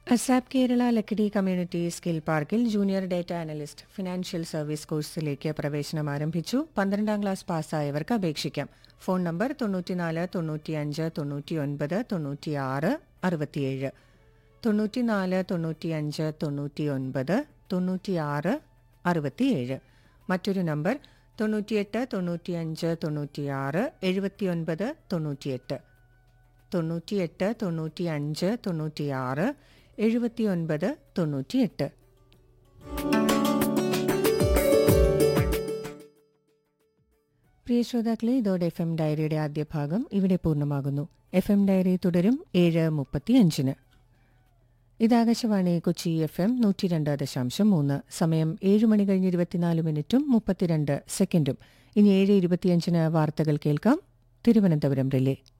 ASAP Kerala Lakkidi community skill പാർക്കിൽ junior data analyst financial service കോഴ്സിലേക്ക് പ്രവേശനം ആരംഭിച്ചു പന്ത്രണ്ടാം ക്ലാസ് പാസ്സായവർക്ക് അപേക്ഷിക്കാം ഫോൺ നമ്പർ തൊണ്ണൂറ്റിനാല് തൊണ്ണൂറ്റിയഞ്ച് തൊണ്ണൂറ്റിയൊൻപത് തൊണ്ണൂറ്റിയാറ് അറുപത്തിയേഴ് തൊണ്ണൂറ്റിനാല് തൊണ്ണൂറ്റിയഞ്ച് തൊണ്ണൂറ്റിയൊൻപത് തൊണ്ണൂറ്റിയാറ് അറുപത്തിയേഴ് മറ്റൊരു നമ്പർ തൊണ്ണൂറ്റിയെട്ട് തൊണ്ണൂറ്റിയഞ്ച് തൊണ്ണൂറ്റിയാറ് എഴുപത്തിയൊൻപത് തൊണ്ണൂറ്റിയെട്ട് തൊണ്ണൂറ്റിയെട്ട് തൊണ്ണൂറ്റിയഞ്ച് തൊണ്ണൂറ്റിയാറ് എഴുപത്തിയൊൻപത് തൊണ്ണൂറ്റിയെട്ട് പ്രിയ ശ്രോതാക്കളെ ഇതോടെ എഫ് എം ഡയറിയുടെ ആദ്യ ഭാഗം ഇവിടെ പൂർണ്ണമാകുന്നു എഫ് എം ഡയറി തുടരും ഏഴ് മുപ്പത്തിയഞ്ചിന് ഇത് ആകാശവാണി കൊച്ചി എഫ് എം നൂറ്റി രണ്ട് ദശാംശം മൂന്ന് സമയം ഏഴ് മണി കഴിഞ്ഞ് ഇരുപത്തിനാല് മിനിറ്റും മുപ്പത്തിരണ്ട് സെക്കൻഡും ഇനി ഏഴ് ഇരുപത്തിയഞ്ചിന് വാർത്തകൾ കേൾക്കാം തിരുവനന്തപുരം റിലേ